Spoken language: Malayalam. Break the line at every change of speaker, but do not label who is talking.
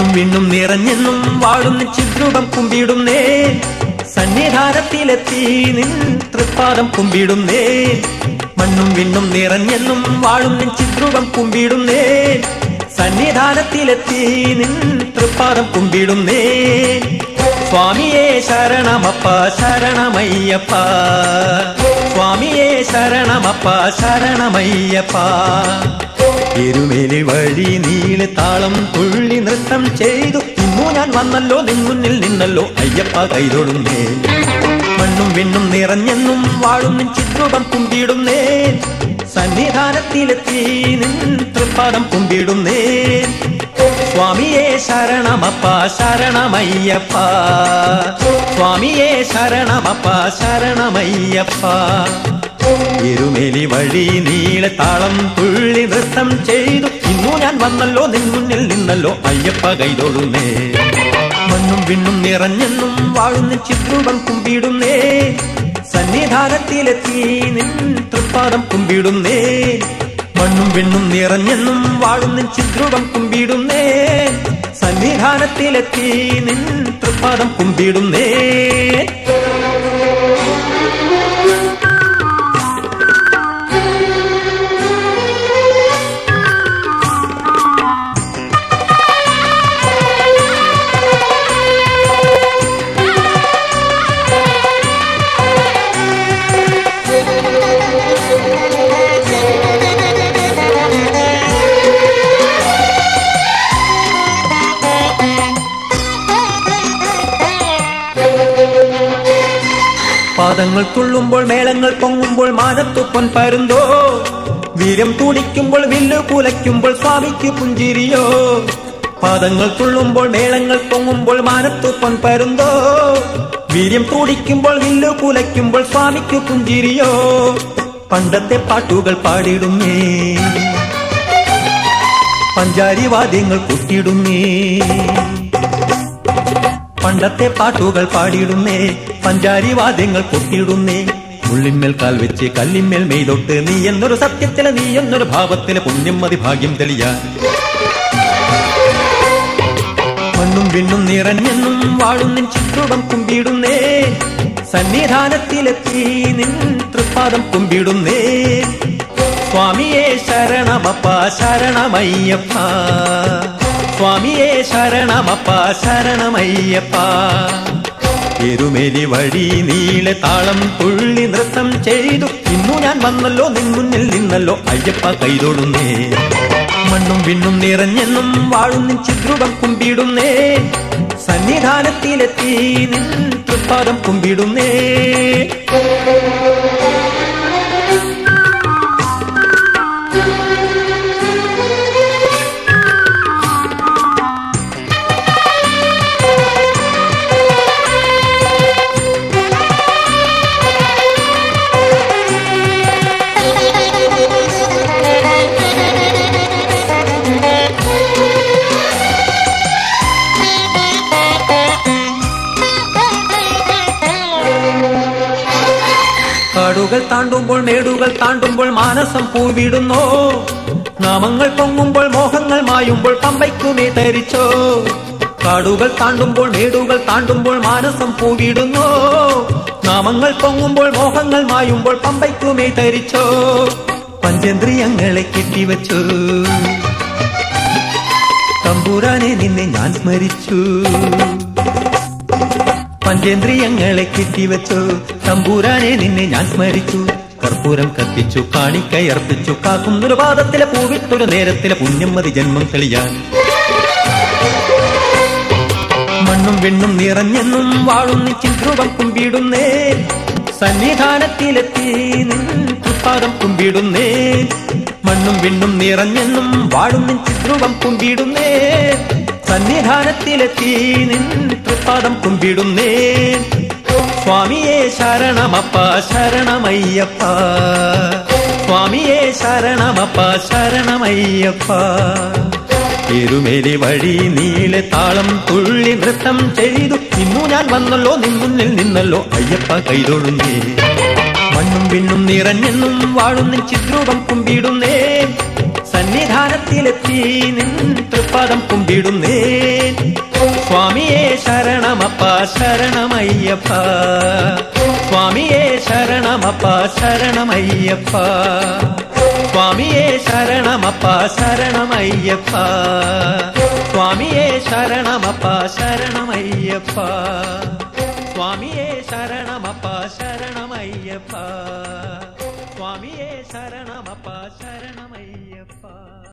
വിണ്ണും നിറഞ്ഞെന്നും വാഴുന്ന ചിദ്രൂപം കുമ്പിടുന്നേ സന്നിധാനത്തിലെത്തി നിൻ തൃപ്പാദം കുമ്പിടുന്നേ മണ്ണും വിണ്ണും നിറഞ്ഞെന്നും വാഴുന്ന ചിദ്രൂപം കുമ്പിടുന്നേ സന്നിധാനത്തിലെത്തി നിൻ തൃപ്പാദം കുമ്പിടുന്നേ സ്വാമിയേ ശരണമപ്പ ശരണമയ്യപ്പ സ്വാമിയേ ശരണമപ്പ ശരണമയ്യപ്പ എരുമേലി വഴി നീളെ താളം തുള്ളി നൃത്തം ചെയ്തു ഇന്നു ഞാൻ വന്നല്ലോ നിൻമുന്നിൽ നിന്നല്ലോ അയ്യപ്പ കൈതൊടുന്നേ മണ്ണും വിണ്ണും നിറഞ്ഞെന്നും വാഴും ചിത്രൂപം കുമ്പിടുന്നേ സന്നിധാനത്തിലെത്തി നിൻ തൃപ്പാദം കുമ്പിടുന്നേ സ്വാമിയേ ശരണമപ്പ ശരണമയ്യപ്പ സ്വാമിയേ ശരണമപ്പ ശരണമയ്യപ്പ എരുമേലി വഴി നീളെ താളം തുള്ളി നൃത്തം ചെയ്തു ഇന്നു ഞാൻ വന്നല്ലോ നിൻ മുന്നിൽ നിന്നല്ലോ അയ്യപ്പ കൈതൊടുന്നേ മണ്ണും വിണ്ണും നിറഞ്ഞെന്നും വാഴുന്ന ചിത്രൂപം കുമ്പിടുന്നേ സന്നിധാനത്തിലെത്തി നിൻ തൃപ്പാദം കുമ്പിടുന്നേ മണ്ണും വിണ്ണും നിറഞ്ഞെന്നും വാഴുന്ന ചിത്രൂപം കുമ്പിടുന്നേ സന്നിധാനത്തിലെത്തി നിൻ തൃപ്പാദം കുമ്പിടുന്നേ പാദങ്ങൾ തുള്ളുമ്പോൾ മേളങ്ങൾ പൊങ്ങുമ്പോൾ മാനത്തു പൊൻ പരുന്തോ വീരം തുടിക്കുമ്പോൾ വില്ലു കുലയ്ക്കുമ്പോൾ സ്വാമിക്ക് പുഞ്ചിരിയോ പാദങ്ങൾ തുള്ളുമ്പോൾ മേളങ്ങൾ പൊങ്ങുമ്പോൾ മാനത്തു പൊൻ പരുന്തോ വീര്യം തുടിക്കുമ്പോൾ വില്ലു കുലയ്ക്കുമ്പോൾ സ്വാമിക്ക് പുഞ്ചിരിയോ പണ്ടത്തെ പാട്ടുകൾ പാടിടുന്നേ പഞ്ചാരി വാദ്യങ്ങൾ കുട്ടിടുന്നേ പണ്ടത്തെ പാട്ടുകൾ പാടിയിടുന്നേ പഞ്ചാരി വാദ്യങ്ങൾ കൊട്ടിയിടുന്നേ ഉള്ളിന്മേൽ കാൽ വെച്ച് കല്ലിന്മേൽ മെയ്തൊട്ട് നീ എന്നൊരു സത്യത്തില് നീ എന്നൊരു ഭാവത്തില് പുണ്യം മതി ഭാഗ്യം തെളിയാൻ മണ്ണും വിണ്ണും നിറഞ്ഞെന്നും വാഴുന്നിൻ ചിത്രൂപം കുമ്പിടുന്നേ സന്നിധാനത്തിലെത്തി നിൻ തൃപ്പാദം കുമ്പിടുന്നേ സ്വാമിയേ ശരണമപ്പ ശരണമയ്യപ്പ സ്വാമിയേ ശരണമപ്പ ശരണമയ്യപ്പ എരുമേലി വഴി നീളെ താളം തുള്ളി നൃത്തം ചെയ്തു ഇന്നു ഞാൻ വന്നല്ലോ നിൻ മുന്നിൽ നിന്നല്ലോ അയ്യപ്പ കൈതൊടുന്നേ മണ്ണും വിണ്ണും നിറഞ്ഞെന്നും വാഴുന്നിൻ ചിത്രൂപം കുമ്പിടുന്നേ സന്നിധാനത്തിലെത്തി നിൻ തൃപ്പാദം കുമ്പിടുന്നേ കാടുകൾ താണ്ടുമ്പോൾ മേടുകൾ താണ്ടുമ്പോൾ മാനസം പൂവിടുന്നോ നാമങ്ങൾ പൊങ്ങുമ്പോൾ മോഹങ്ങൾ മായുമ്പോൾ പമ്പയ്ക്കുമേ ധരിച്ചോ കാടുകൾ താണ്ടുമ്പോൾ മേടുകൾ താണ്ടുമ്പോൾ മാനസം പൂവിടുന്നോ നാമങ്ങൾ പൊങ്ങുമ്പോൾ മോഹങ്ങൾ മായുമ്പോൾ പമ്പയ്ക്കുമേ ധരിച്ചോ പഞ്ചേന്ദ്രിയങ്ങളെ കെട്ടിവച്ചു തമ്പൂരാനെ നിന്നെ ഞാൻ സ്മരിച്ചു പഞ്ചേന്ദ്രിയങ്ങളെ കെട്ടിവച്ചു തമ്പൂരാനെ നിന്നെ ഞാൻ സ്മരിച്ചു കർപ്പൂരം കത്തിച്ചു കാണിക്കയർപ്പിച്ചു കാക്കുന്നൊരു പാദത്തിലെ പൂവിട്ടൊരു നേരത്തിലെ പുണ്യം മതി ജന്മം തെളിയാൻ മണ്ണും വെണ്ണും നിറഞ്ഞെന്നും വാഴുന്ന ചിന്ത്രൂപം കുമ്പിടുന്നേ സന്നിധാനത്തിലെത്തി നിൻ തൃപ്പാദം കുമ്പിടുന്നേ മണ്ണും വിണ്ണും നിറഞ്ഞെന്നും വാഴുന്ന ചിത്രൂപം കുമ്പിടുന്നേ സന്നിധാനത്തിലെത്തി നിൻ തൃപ്പാദം കുമ്പിടുന്നേ സ്വാമിയേ ശരണമപ്പ ശരണമയ്യപ്പ സ്വാമിയേ ശരണമപ്പ ശരണമയ്യപ്പ എരുമേലി വഴി നീളെ താളം തുള്ളി നൃത്തം ചെയ്തു ഇന്നു ഞാൻ വന്നല്ലോ നിൻ മുന്നിൽ നിന്നല്ലോ അയ്യപ്പ കൈതൊഴുന്നേ മണ്ണും വിണ്ണും നിറഞ്ഞെന്നും വാഴുന്ന ചിത്രൂപം കുമ്പിടുന്നേ സന്നിധാനത്തിലെത്തി നിൻ തൃപ്പാദം കുമ്പിടുന്നേ സ്വാമിയെ ശരണമപ്പ ശരണമയ്യപ്പ സ്വാമിയെ ശരണമപ്പ ശരണമയ്യപ്പ സ്വാമിയെ ശരണമപ്പ ശരണമയ്യപ്പ സ്വാമിയെ ശരണമപ്പ ശരണമയ്യപ്പ